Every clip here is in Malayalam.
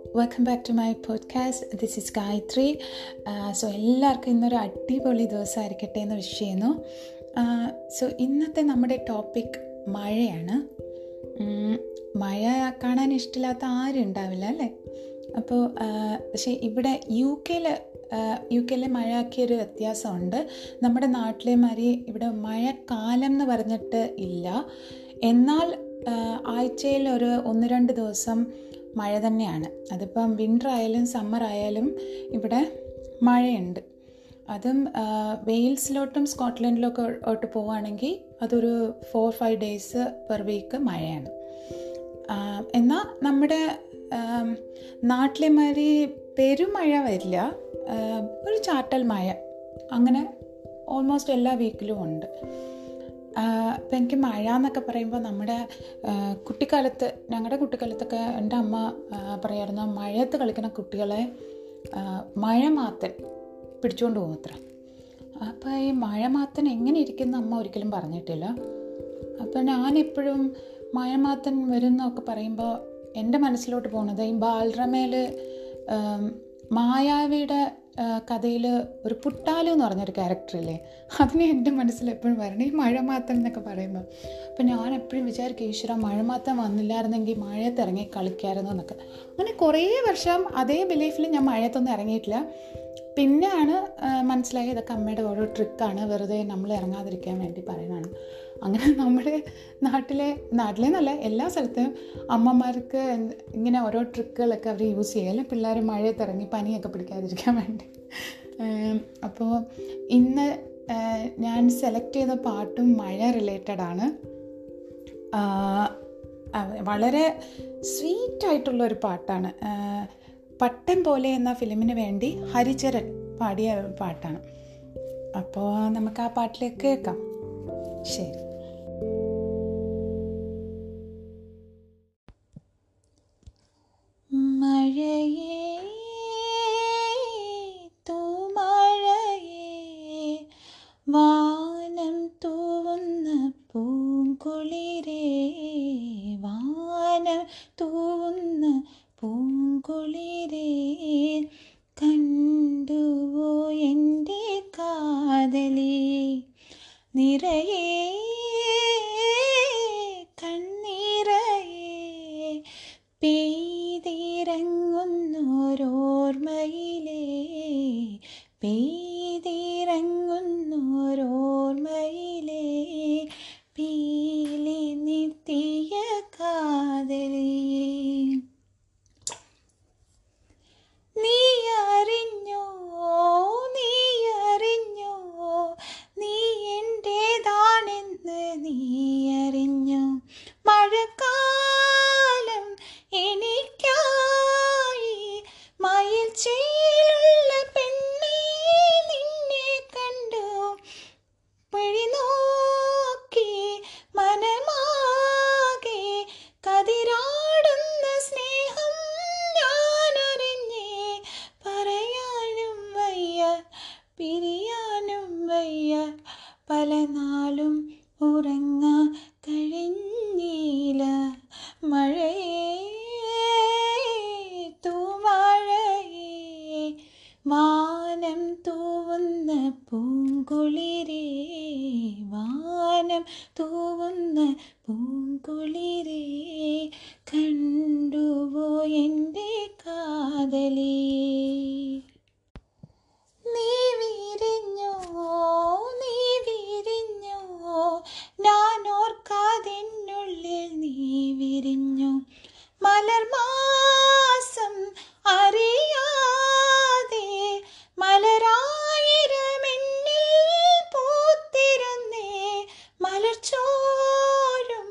welcome back to my podcast this is Gayathri so എല്ലാവർക്കും ഇന്നൊരു അടിപൊളി ദിവസമായിരിക്കട്ടെ എന്ന് വിഷ് ചെയ്യുന്നു സോ ഇന്നത്തെ നമ്മുടെ ടോപ്പിക് മഴയാണ് ഉം, മഴ കാണാൻ ഇഷ്ടമില്ലാത്ത ആരും ഉണ്ടാവില്ല അല്ലേ അപ്പോൾ പക്ഷേ ഇവിടെ യു കെയിൽ യു കെയിലെ മഴയ്ക്കൊരു വ്യത്യാസമുണ്ട് നമ്മുടെ നാട്ടിലെ മാതിരി ഇവിടെ മഴക്കാലം എന്ന് പറഞ്ഞിട്ട് ഇല്ല എന്നാൽ ആഴ്ചയിൽ ഒരു ഒന്ന് രണ്ട് ദിവസം മഴ തന്നെയാണ് അതിപ്പം വിൻ്റർ ആയാലും സമ്മർ ആയാലും ഇവിടെ മഴയുണ്ട് അതും ആ, വെയിൽസിലോട്ടും സ്കോട്ട്ലൻഡിലൊക്കെ ഓട്ട് പോവുകയാണെങ്കിൽ അതൊരു four five days per week മഴയാണ് ആ, എന്നാൽ നമ്മുടെ ആം, നാട്ടിലെ മാതിരി പെരുമഴ വരില്ല ആ, ഒരു ചാറ്റൽ മഴ അങ്ങനെ ഓൾമോസ്റ്റ് എല്ലാ വീക്കിലും ഉണ്ട് ഇപ്പം എനിക്ക് മഴ എന്നൊക്കെ പറയുമ്പോൾ നമ്മുടെ ആ, കുട്ടിക്കാലത്ത് ഞങ്ങളുടെ കുട്ടിക്കാലത്തൊക്കെ എൻ്റെ അമ്മ ആ, പറയായിരുന്നു മഴയത്ത് കളിക്കുന്ന കുട്ടികളെ ആ, മഴമാത്തൻ പിടിച്ചുകൊണ്ട് പോകും അത്ര അപ്പോൾ ഈ മഴമാത്തൻ എങ്ങനെ ഇരിക്കുന്ന അമ്മ ഒരിക്കലും പറഞ്ഞിട്ടില്ല അപ്പോൾ ഞാനെപ്പോഴും മഴമാത്തൻ വരുന്നൊക്കെ പറയുമ്പോൾ എൻ്റെ മനസ്സിലോട്ട് പോകുന്നത് ഈ ബാലരമയിൽ മായാവിയുടെ കഥയിൽ ഒരു പുട്ടാലു എന്ന് പറഞ്ഞൊരു ക്യാരക്ടറില്ലേ അതിനെ എൻ്റെ മനസ്സിൽ എപ്പോഴും വരണം ഈ മഴമാത്തൻ എന്നൊക്കെ പറയുമ്പോൾ അപ്പോൾ ഞാൻ എപ്പോഴും വിചാരിക്കും ഈശ്വര മഴമാത്തൻ വന്നില്ലായിരുന്നെങ്കിൽ മഴയത്ത് ഇറങ്ങി കളിക്കായിരുന്നു എന്നൊക്കെ അങ്ങനെ കുറേ വർഷം അതേ ബിലീഫിൽ ഞാൻ മഴയത്തൊന്നും ഇറങ്ങിയിട്ടില്ല പിന്നെയാണ് ആ, മനസ്സിലായത് ഇതൊക്കെ അമ്മയുടെ ഓരോ ട്രിക്കാണ് വെറുതെ നമ്മൾ ഇറങ്ങാതിരിക്കാൻ വേണ്ടി പറയുന്നതാണ് അങ്ങനെ നമ്മുടെ നാട്ടിലെ നാട്ടിലെ എന്നല്ല എല്ലാ സ്ഥലത്തും അമ്മമാർക്ക് എന്ത് ഇങ്ങനെ ഓരോ ട്രിക്കുകളൊക്കെ അവർ യൂസ് ചെയ്യും പിള്ളേർ മഴയത്ത് ഇറങ്ങി പനിയൊക്കെ പിടിക്കാതിരിക്കാൻ വേണ്ടി അപ്പോൾ ഇന്ന് ആ, ഞാൻ സെലക്ട് ചെയ്ത പാട്ടും മഴ റിലേറ്റഡ് ആണ് ആ, ആ, വളരെ സ്വീറ്റ് ആയിട്ടുള്ള ഒരു പാട്ടാണ് ആ, പട്ടം പോലെ എന്ന ഫിലിമിന് വേണ്ടി ഹരിചരൺ പാടിയ ഒരു പാട്ടാണ് അപ്പോൾ നമുക്ക് ആ പാട്ടിലേക്ക് കേൾക്കാം ശരി മഴയേ തൂമഴയേ വാനം തൂവുന്ന പൂങ്കുളിരേ വാനം തൂവുന്ന പൂങ്കുളിരേ കണ്ടുവോ എൻ്റെ കാതലി നിറയേ കണ്ണീറയേ പെയ്തിറങ്ങുന്നോരോർമ്മയിലേ പെയ്തിറങ്ങുന്നോരോർമ്മയിലേ പീലി നിത്തിയ കാതലിയേ നീ അറിഞ്ഞോ നീ അറിഞ്ഞോ നീ എൻ്റേതാണെന്ന് നീ അറിഞ്ഞോ മഴക്കാലം എനിക്കായി മയിൽ ചേലുള്ള പെണ്ണേ നിന്നെ കണ്ടു വഴി നോക്കി മനമാകെ കതിരാടുന്ന സ്നേഹം ഞാനറിഞ്ഞേ പറയാനും വയ്യ പിരിയാനും വയ്യ പല നാളും ഉറങ്ങാ കഴിഞ്ഞില്ല മഴയേ തൂമഴയേ വാനം തൂവുന്ന പൂങ്കുളിരേ വാനം തൂവുന്ന പൂങ്കുളിരേ കണ്ടുവോ എൻ്റെ കാതലി നീ വിരിഞ്ഞോ നീ വിരിഞ്ഞോ ഞാൻ ഓർക്കാതെന്നുള്ളിൽ നീ വിരിഞ്ഞു മലർമാസം അറിയാതെ മലരായിരമെന്നിൽ പൂത്തിരുന്നേ മലർച്ചോരും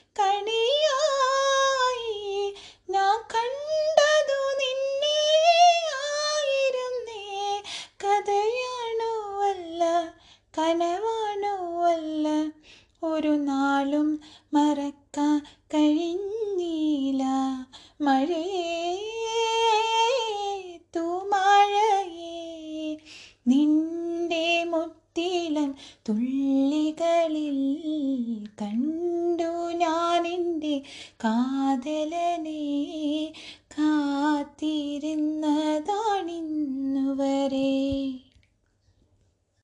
കണിയായി ഞാൻ കണ്ടതു നിന്നെ ആയിരുന്നേ കഥയാണോ അല്ല കനവാണോ അല്ല ഒരു നാളും മറക്കാൻ കഴിഞ്ഞില്ല മഴയേ തൂമഴയേ നിന്റെ മുത്തിലം തുള്ളികളിൽ കണ്ടു ഞാൻ എൻ്റെ കാതലനെ